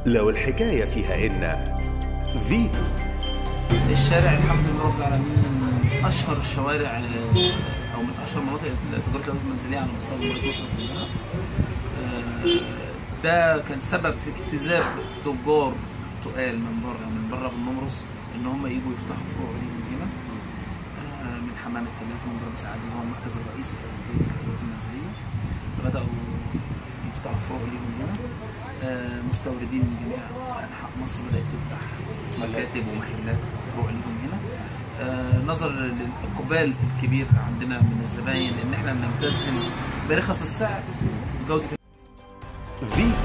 لو الحكاية فيها إن فيتو الشارع الحمد لله رب العالمين من اشهر الشوارع آه، او من اشهر مناطق تجاره الادوات المنزليه على مستوى جمهوريه مصر كلها. آه، ده كان سبب في اجتذاب تجار تقال من بره من بره بالنمرس ان هم يجوا يفتحوا فروع ليهم هنا آه، من حمام الثلاثه من باب سعد اللي هو المركز الرئيسي لتجاره الادوات المنزليه بداوا يفتحوا فروع ليهم هنا آه، مستوردين من جميع انحاء مصر بدات تفتح مكاتب ومحلات وفروع ليهم هنا آه، نظرا للاقبال الكبير عندنا من الزباين ان احنا بنلتزم برخص السعر وجوده فيتو